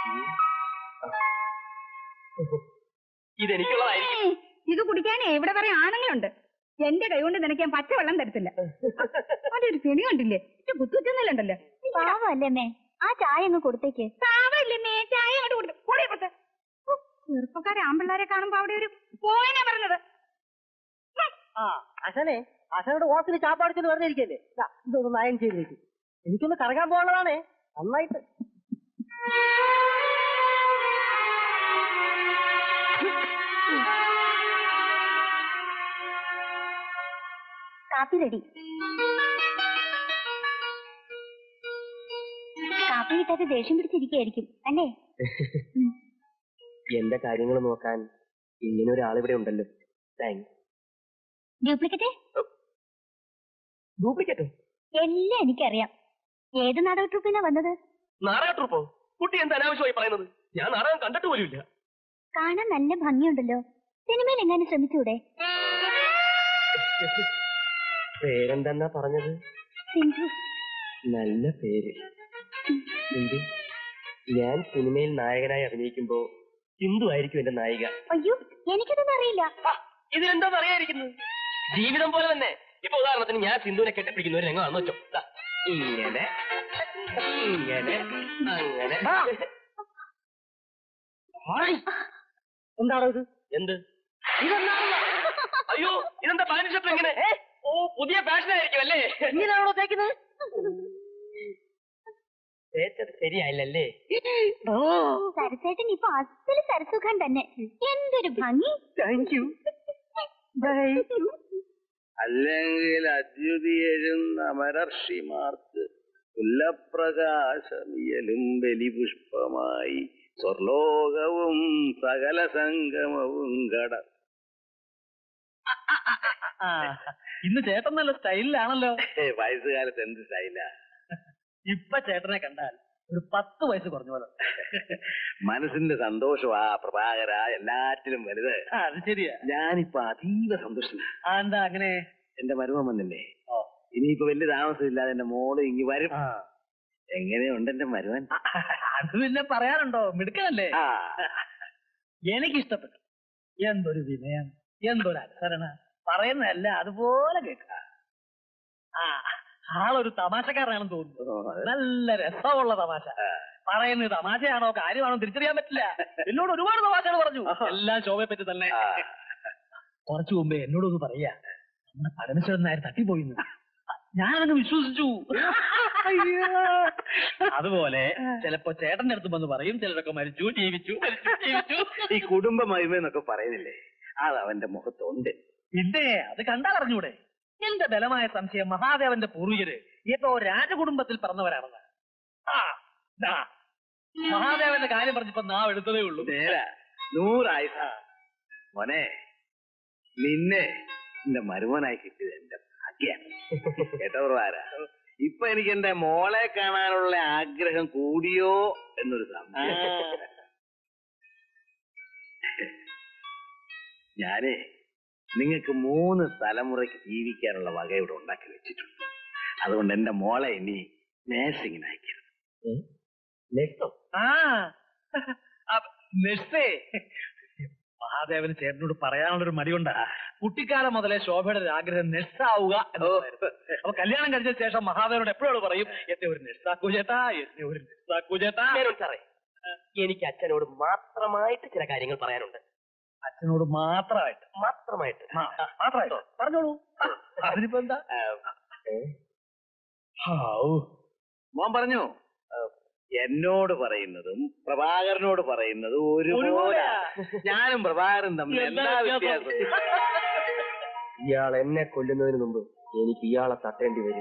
ഇതെനിക്കുള്ളതായിരിക്കും ഏയ്, ഇത് കുടിക്കാനേ ഇവിടെ കുറെ ആണുങ്ങളുണ്ട് എന്റെ കൈ കൊണ്ട് നിനക്ക് ഞാൻ പച്ചവെള്ളം തരത്തില്ല അതൊരു തുണി കണ്ടില്ലേ ഇത് കുത്തുവെച്ചൊന്നുമില്ലണ്ടല്ലോ പാവല്ലേ അമ്മേ ആ ചായ അങ്ങ് കൊടുത്തേക്ക് സാവല്ലേ മേ ചായ അങ്ങോട്ട് കൊടുത്തു കൂടെ കൊടുത്ത് ചെറുപ്പക്കാരെ ആമ്പിള്ളാരെ കാണുമ്പോ അവിടെ ഒരു പോയനെ പറഞ്ഞത് ആ അശനെ അശനോട് ഓസിന് ചാപ്പാടിച്ചെന്ന് വെറുതെ ഇരിക്കല്ലേ ദാ, ഇതൊന്ന് നയം ചെയ്ത് വെച്ചു എനിക്കൊന്ന് കറങ്ങാൻ പോകാനുള്ളതാണേ നന്നായിട്ട് കാപ്പി റെഡി കാപ്പി കിട്ടാതെ ദേഷ്യം പിടിച്ചിരിക്കുകയായിരിക്കും അല്ലേ എന്റെ കാര്യങ്ങൾ നോക്കാൻ ഇങ്ങനെ ഒരാളിവിടെ ഉണ്ടല്ലോ താങ്ക്സ് ഡ്യൂപ്ലിക്കറ്റ് ഡ്യൂപ്ലിക്കേറ്റോ എല്ലാം എനിക്കറിയാം ഏത് നാടക ട്രൂപ്പിനാ വന്നത് നാടക ട്രൂപ്പോ കുട്ടി എന്ത് അനാവശ്യമായി പറയുന്നത് ഞാൻ നാടകം കണ്ടിട്ട് പോലുമില്ല കാണാൻ നല്ല ഭംഗിയുണ്ടല്ലോ സിനിമയിൽ എങ്ങനെ ശ്രമിച്ചൂടെ പേരെന്തെന്നാ പറഞ്ഞത് സിന്ധു നല്ല പേര് സിന്ധു ഞാൻ സിനിമയിൽ നായകനായി അഭിനയിക്കുമ്പോ സിന്ധു ആയിരിക്കും എന്റെ നായിക അയ്യോ എനിക്കതൊന്നും അറിയില്ല ആ, ഇതിലെന്താ പറയാതിരിക്കുന്നത് ജീവിതം പോലെ തന്നെ ഇപ്പൊ ഉദാഹരണത്തിന് ഞാൻ സിന്ധുവിനെ കെട്ടിപ്പിടിക്കുന്ന ഒരു രംഗമാണെന്ന് വെച്ചോ ദാ, ഇങ്ങനെ ഇങ്ങനെ അങ്ങനെ എന്താണോ ഇത് എന്ത് അയ്യോ ഇതെന്താ പാന്റ് ഷർട്ട് ഇങ്ങനെ ഓ പുതിയ ഫാഷൻ ആയിരിക്കും അല്ലേ ഇങ്ങനെയാണോ തേക്കുന്നത് തേച്ചത് ശരിയായില്ലല്ലേ സരസേട്ടൻ ഇപ്പൊ അസല് സരസുഖം തന്നെ എന്തൊരു ഭംഗി താങ്ക് യു അല്ലെങ്കിൽ അദ്യുതിയഴും അമരർഷിമാർക്ക് ഉല്ലപ്രകാശമിയലും ബലിപുഷ്പമായി സ്വർലോകവും സകല സംഗമവും കട ഇന്ന് ചേട്ടൻ നല്ല സ്റ്റൈലിലാണല്ലോ വയസ്സുകാലത്ത് എന്ത് സ്റ്റൈല ഇപ്പൊ ചേട്ടനെ കണ്ടാൽ ഒരു പത്ത് വയസ്സ് കുറഞ്ഞ പോലെ മനസ്സിന്റെ സന്തോഷമാ പ്രഭാകര എല്ലാറ്റിലും വലുത് ആ അത് ശരിയാ ഞാനിപ്പോ അതീവ സന്തോഷന ആ എന്താ അങ്ങനെ എന്റെ മരുമൻ വന്നില്ലേ ഓ. ഇനിയിപ്പോ വലിയ താമസമില്ലാതെ എന്റെ മോള് ഇങ്ങി വരും ആ എങ്ങനെയുണ്ട് എന്റെ മരുമൻ അത് പിന്നെ പറയാനുണ്ടോ മിടുക്കനല്ലേ ആ എനിക്കിഷ്ടപ്പെട്ടു എന്തൊരു വിനയം എന്തൊരു അനുസരണ പറയുന്നതല്ല അതുപോലെ കേൾക്കുക ആ ആളൊരു തമാശക്കാരനാണെന്ന് തോന്നുന്നു ഓ, അത് നല്ല രസമുള്ള തമാശ പറയുന്നത് തമാശയാണോ കാര്യമാണോ തിരിച്ചറിയാൻ പറ്റില്ല എന്നോട് ഒരുപാട് തമാശകൾ പറഞ്ഞു എല്ലാം ശോഭയെ പറ്റി തന്നെ ആ. കുറച്ചു മുമ്പേ എന്നോടൊന്ന് പറയാ നമ്മുടെ പരമേശ്വരൻ നായർ തട്ടിപ്പോയിന്ന് ഞാനങ്ങ് വിശ്വസിച്ചു അതുപോലെ ചിലപ്പോ ചേട്ടന്റെ അടുത്ത് വന്ന് പറയും ചിലരൊക്കെ മരിച്ചു ജീവിച്ചു മരിച്ചു ജീവിച്ചു ഈ കുടുംബ മഹിമെന്നൊക്കെ പറയുന്നില്ലേ അത് അവന്റെ മുഖത്തുണ്ട് പിന്നെ അത് കണ്ടറിഞ്ഞൂടെ എന്റെ ബലമായ സംശയം മഹാദേവന്റെ പൂർവികര് ഇപ്പൊ രാജകുടുംബത്തിൽ പറഞ്ഞവരാണെന്ന് ആ ദാ, മഹാദേവന്റെ കാര്യം പറഞ്ഞപ്പോ നാവ് എടുത്തതേ ഉള്ളൂ നേരാ നൂറായുസ മോനെ നിന്നെ എന്റെ മരുമനായി കിട്ടിയത് എന്റെ ഭാഗ്യാണ് കേട്ടോ പ്രഭാര ഇപ്പൊ എനിക്ക് എന്റെ മോളെ കാണാനുള്ള ആഗ്രഹം കൂടിയോ എന്നൊരു സംശയം ഞാനേ നിങ്ങൾക്ക് മൂന്ന് തലമുറയ്ക്ക് ജീവിക്കാനുള്ള വക ഇവിടെ ഉണ്ടാക്കി വെച്ചിട്ടുണ്ട് അതുകൊണ്ട് എന്റെ മോളെ ഇനി നേഴ്സിങ്ങിന് അയക്കരുത് നെക്സ്റ്റോ ആ നെക്സ്റ്റേ മഹാദേവന് ചേട്ടനോട് പറയാനുള്ളൊരു മടിയുണ്ടാ കുട്ടിക്കാലം മുതലേ ശോഭയുടെ ഒരു ആഗ്രഹം നെസ്സാവുക എന്നുള്ളതായിരുന്നു അപ്പൊ കല്യാണം കഴിച്ച ശേഷം മഹാദേവനോട് എപ്പോഴും പറയും എന്നെ ഒരു നെസ്സാക്കൂ ചേട്ടാ എന്നെ ഒരു നെസ്സാക്കൂ ചേട്ടാ മേനോൻ സാറേ എനിക്ക് അച്ഛനോട് മാത്രമായിട്ട് ചില കാര്യങ്ങൾ പറയാനുണ്ട് അച്ഛനോട് മാത്രമായിട്ട് മാത്രമായിട്ട് ആ, മാത്രമായിട്ട് പറഞ്ഞോളൂ ആ, അതിനിപ്പോ എന്താ ഹാവൂ. മോൻ പറഞ്ഞു എന്നോട് പറയുന്നതും പ്രഭാകരനോട് പറയുന്നതും ഒരുപോലെ ഒരുപോലെയാ. ഞാനും പ്രഭാകരൻ തമ്മിൽ എന്താ എന്താ വ്യത്യാസം? വ്യത്യാസം ഇയാൾ എന്നെ കൊല്ലുന്നതിന് മുമ്പ് എനിക്ക് ഇയാളെ തട്ടേണ്ടി വരും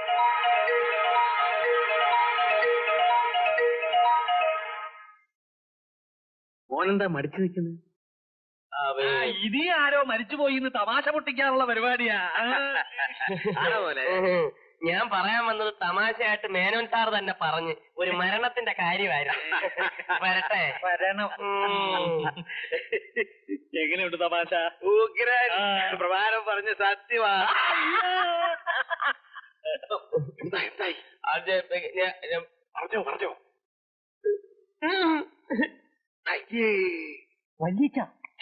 മോനെന്താ മടിച്ചു നിൽക്കുന്നത് ആ, ഇനി ആരോ മരിച്ചുപോയി എന്ന് തമാശ പൊട്ടിക്കാനുള്ള പരിപാടിയാ ആ. ആണോ മോനെ ഉം. ഞാൻ പറയാൻ വന്നത് തമാശയായിട്ട് മേനോൻ സാർ തന്നെ പറഞ്ഞ് ഒരു മരണത്തിന്റെ കാര്യമായിരുന്നു വരട്ടെ വരണം ഉം. എങ്ങനെയുണ്ട് തമാശ ഉഗ്രൻ ആ. പ്രഭാകരൻ പറഞ്ഞ സത്യമാ അത് ഞാൻ- ഞാൻ- പറഞ്ഞോ പറഞ്ഞോ ഉം. വലിക്കേ വലിച്ച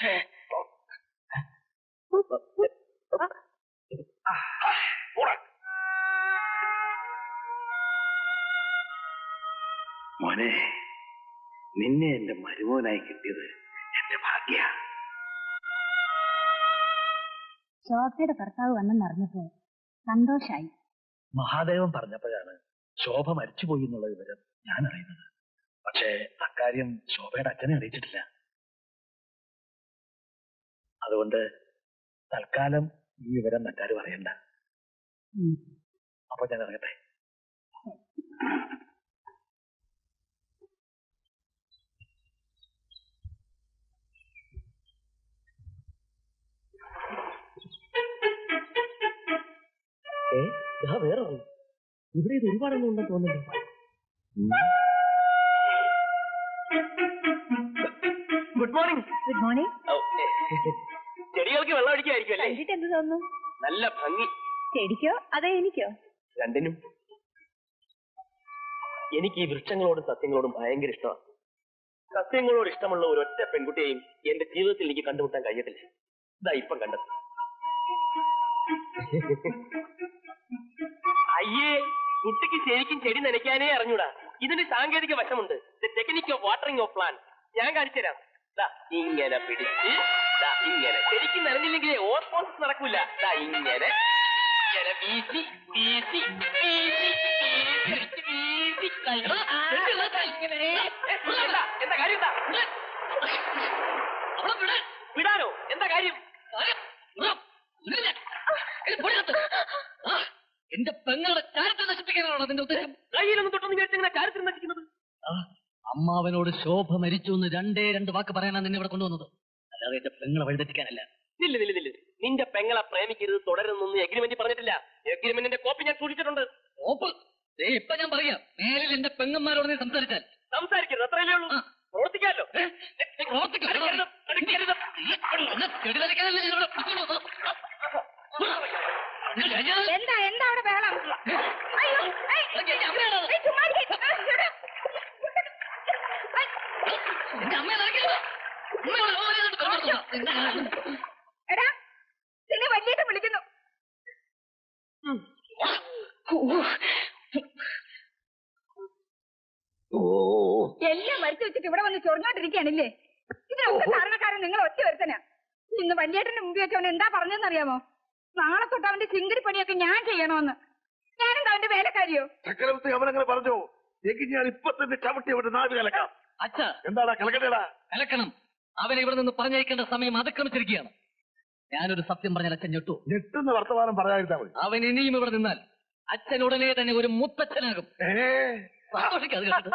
മോനെ നിന്നെ എന്റെ മരുമോനായി കിട്ടിയത് എന്റെ ഭാഗ്യ ശോഭയുടെ ഭർത്താവ് വന്നെന്ന് അറിഞ്ഞപ്പോ സന്തോഷായി മഹാദേവൻ പറഞ്ഞപ്പോഴാണ് ശോഭ മരിച്ചുപോയി എന്നുള്ള വിവരം ഞാൻ അറിയുന്നത് പക്ഷേ അക്കാര്യം ശോഭയുടെ അച്ഛനെ അറിയിച്ചിട്ടില്ല അതുകൊണ്ട് തൽക്കാലം ഈ വിവരം മറ്റാരും അറിയണ്ട ഉം. അപ്പൊ ഞാൻ ഇറങ്ങട്ടെ ഏ ഇതാ വേറെ ഒന്ന്. ഇവിടെ ഇത് ഒരുപാടൊന്നും ഉണ്ടെന്ന് തോന്നുന്നില്ല ഗുഡ് മോർണിംഗ് ഗുഡ് മോർണിംഗ് ചെടികൾക്ക് വെള്ളം അടിക്കായിരിക്കും അല്ലേ കണ്ടിട്ട് എന്ത് തോന്നുന്നു നല്ല ഭംഗി ചെടിക്കോ അതോ എനിക്കോ രണ്ടിനും എനിക്ക് ഈ വൃക്ഷങ്ങളോടും സത്യങ്ങളോടും ഭയങ്കര ഇഷ്ടമാണ് സത്യങ്ങളോട് ഇഷ്ടമുള്ള ഒരൊറ്റ പെൺകുട്ടിയെയും എന്റെ ജീവിതത്തിൽ എനിക്ക് കണ്ടുമുട്ടാൻ കഴിയത്തില്ല ഇതാ ഇപ്പം കണ്ടത് അയ്യേ കുട്ടിക്ക് ശരിക്കും ചെടി നനയ്ക്കാനേ അറിഞ്ഞൂടാ ഇതിന് സാങ്കേതിക വശമുണ്ട് technique of watering of plant ഞാൻ കാണിച്ചുതരാം ദാ ഇങ്ങനെ പിടിച്ച് ദാ ഇങ്ങനെ ശരിക്കും നനഞ്ഞില്ലെങ്കിലേ ഓസ്മോസിസ് നടക്കൂല ദാ ഇങ്ങനെ ഇങ്ങനെ വീശി വീശി വീശി വീശി വീശി കഴിഞ്ഞു. എന്താ എന്താ കാര്യം എന്താ വിടാനോ എന്താ കാര്യം എന്റെ പെങ്ങളുടെ ചാരിത്രം നശിപ്പിക്കാനാണോ നിന്റെ ഉദ്ദേശം കയ്യിലൊന്നും തൊട്ടൊന്നും കേട്ടിങ്ങനെ ചാരിത്രം നശിക്കുന്നത് അമ്മാവനോട് ശോഭ മരിച്ചു എന്ന് രണ്ടേ രണ്ട് വാക്ക് പറയാനാണ് നിന്നെ ഇവിടെ കൊണ്ടുവന്നത് അല്ലാതെ എന്റെ പെങ്ങളെ വഴിതെറ്റിക്കാനല്ല നില്ല് നില്ല് നില്ല് നിന്റെ പെങ്ങളെ പ്രേമിക്കരുത് തുടരുന്നൊന്നും എഗ്രിമെന്റ് പറഞ്ഞിട്ടില്ല എഗ്രിമെന്റിന്റെ കോപ്പി ഞാൻ സൂക്ഷിച്ചിട്ടുണ്ട് ഓപ്പ് ദേ ഇപ്പൊ ഞാൻ പറയാം മേലിൽ എന്റെ പെങ്ങന്മാരോട് നീ സംസാരിച്ചാൽ സംസാരിക്കരുത് അത്രയല്ലേ ഉള്ളൂ പ്രവർത്തിക്കാമല്ലോ പ്രവർത്തിക്കരുത്. അടുക്കരുത്. എന്നെ ചെടി നനയ്ക്കാനല്ലേ ഞാൻ ഇവിടെ കൊണ്ടുവന്നത്? ഞാൻ കഴിഞ്ഞാൽ എന്താ എന്താ അവിടെ ബഹളം അയ്യോ ഏയ്, ഏയ്, ചുമ്മാ ഇരിക്ക്. ആ, ഇവിടെ. എന്റെ അമ്മയെ നനയ്ക്കരുത്. അമ്മയോട് ഓരോന്നായിട്ട് പെരുമാറുന്നതാ. നിന്നെ ഞാൻ- എടാ നിന്നെ വലിയിട്ട് വിളിക്കുന്നു എല്ലാം മരിച്ചു വെച്ചിട്ട് ഇവിടെ വന്ന് ചൊറിഞ്ഞോണ്ടിരിക്കുകയാണില്ലേ ഇതിനൊക്കെ കാരണക്കാരൻ നിങ്ങൾ ഒറ്റ ഒരുത്തനാ ഇന്ന് വല്യേട്ടന്റെ മുമ്പിൽ വെച്ച് അവൻ എന്താ പറഞ്ഞതെന്നറിയാമോ നാളെ തൊട്ട് അവന്റെ ചിങ്കിടി പണിയൊക്കെ ഞാൻ ചെയ്യണമെന്ന് ഞാനെന്താ അവന്റെ വേലക്കാരിയോ ചക്രവർത്തി അവനങ്ങനെ പറഞ്ഞു എങ്കിൽ ഞാൻ ഇപ്പൊ തന്നെ ചവിട്ടി അവിടെ നാട് കലക്കാം അച്ഛാ എന്താടാ കലക്കട്ടേടാ കലക്കണം അവനെ ഇവിടെ നിന്ന് പറഞ്ഞയക്കേണ്ട സമയം അതിക്രമിച്ചിരിക്കുകയാണ് ഞാനൊരു സത്യം പറഞ്ഞാൽ അച്ഛൻ ഞെട്ടു ഞെട്ടുന്ന വർത്തമാനം പറയാതിരുന്നാ മതി അവൻ ഇനിയും ഇവിടെ നിന്നാൽ അച്ഛൻ ഉടനെ തന്നെ ഒരു മുത്തച്ഛനാകും ഏ സന്തോഷിക്കാതെ കേട്ടിട്ട്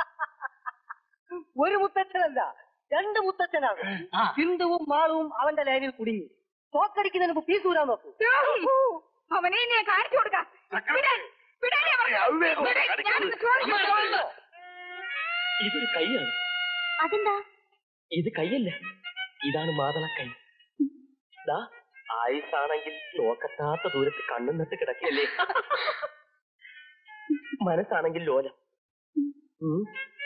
ഒരു മുത്തച്ഛനല്ല രണ്ട് മുത്തച്ഛനാണ് ആ. സിന്ധുവും മാളവും അവന്റെ ലൈനിൽ കുടുങ്ങി തോക്കടിക്കുന്നതിന് മുമ്പ് പീസൂരാൻ നോക്കൂ ദ്രോഹി. അവനെ ഇനി ഞാൻ കാണിച്ചു കൊടുക്കാം വിടാൻ, വിടാനേ പറഞ്ഞു. അവിവേകം വിടാൻ, കാണിക്കരുത്. ഞാനൊന്ന് ചോദിച്ചു ഇതൊരു കൈയാണ് അതെന്താ ഇത് കൈയല്ല ഇതാണ് മാതള കൈ ദാ ആയുസാണെങ്കിൽ നോക്കത്താത്ത ദൂരത്ത് കണ്ണും നട്ട് കിടക്കല്ലേ മനസ്സാണെങ്കിൽ ലോലം ഉം.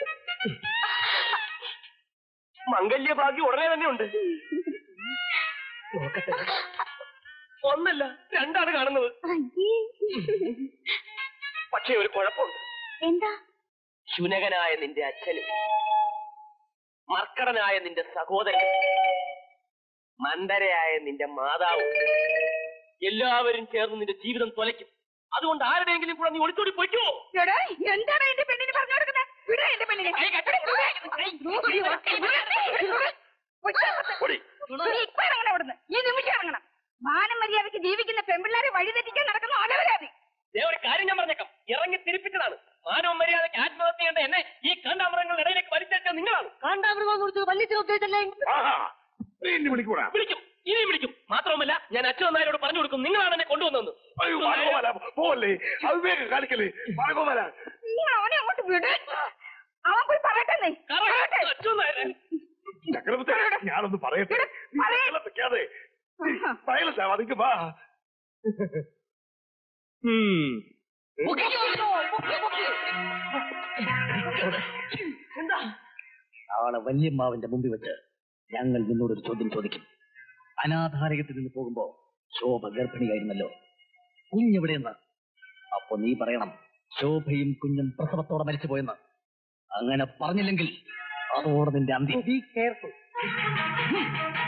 മംഗല്യഭാഗ്യം ഉടനെ തന്നെ ഉണ്ട് നോക്കട്ടെ ഒന്നല്ല രണ്ടാണ് കാണുന്നത് അയ്യേ പക്ഷേ ഒരു കുഴപ്പമുണ്ട് എന്താ ശുനകനായ നിന്റെ അച്ഛനും മർക്കടനായ നിന്റെ സഹോദരൻ മന്ദരയായ നിന്റെ മാതാവും എല്ലാവരും ചേർന്ന് നിന്റെ ജീവിതം തുലയ്ക്കും അതുകൊണ്ട് ആരുടെയെങ്കിലും കൂടെ നീ ഒളിച്ചോടി പൊയ്ക്കോ എടാ, എന്താണ് എന്റെ പെണ്ണിന് പറഞ്ഞു കൊടുക്കുന്നത് വിടാ എന്റെ പെണ്ണിനെ കൈ കെട്ടടി. ദ്രോഹി, വിടാ. പൊടി. നീ ഇപ്പൊ ഇറങ്ങണം ഇവിടുന്ന് ഈ നിമിഷം ഇറങ്ങണം മാനം മര്യാദയ്ക്ക് ജീവിക്കുന്ന പെൺപിള്ളേരെ വഴിതെറ്റിക്കാൻ നടക്കുന്ന അലവരാതി ദേ ഒരു കാര്യം ഞാൻ പറഞ്ഞേക്കാം ഇറങ്ങി തിരിപ്പിച്ചതാണ് മാനവ മര്യാദയ്ക്ക് ആത്മഹത്യ ചെയ്യേണ്ട എന്നെ ഈ കണ്ടാമൃഗങ്ങളുടെ ഇടയിലേക്ക് വലിച്ചേച്ച നിങ്ങളാണ് കാണ്ടാമൃഗം കുറിച്ച് വല്യച്ഛൻ ഉദ്ദേശിച്ചല്ലേ ആഹാ നീ എന്നെ വിളിക്കൂടാ വിളിക്കും ഇനിയും വിളിക്കും മാത്രവുമല്ല ഞാൻ അച്ഛൻ നായരോട് പറഞ്ഞു കൊടുക്കും നിങ്ങളാണ് എന്നെ കൊണ്ടുവന്നത് അയ്യോ ഭാഗവല പോവല്ലേ അവിവേകം കാണിക്കല്ലേ ഭാഗവല നിങ്ങൾ അവനെ അങ്ങോട്ട് വിട് അവൻ പോയി പറയട്ടെ നീ. പറയട്ടെ. അച്ഛൻ നായരെ ചക്രവർത്തി ഞാനൊന്ന് പറയട്ടെ നീ പറയ്. വെള്ളം വെക്കാതെ സൈലന്റ് ആവാ നിക്ക് വാ പൊക്കിക്കോ. എന്താ നാളെ വല്യമ്മാവിന്റെ മുമ്പിൽ വെച്ച് ഞങ്ങൾ നിന്നോടൊരു ചോദ്യം ചോദിക്കും അനാഥാലയത്തിൽ നിന്ന് പോകുമ്പോ ശോഭ ഗർഭിണിയായിരുന്നല്ലോ കുഞ്ഞെവിടെയെന്ന് അപ്പൊ നീ പറയണം ശോഭയും കുഞ്ഞും പ്രസവത്തോടെ മരിച്ചുപോയെന്ന് അങ്ങനെ പറഞ്ഞില്ലെങ്കിൽ അതോടെ നിന്റെ അന്ത്യം ബി കെയർഫുൾ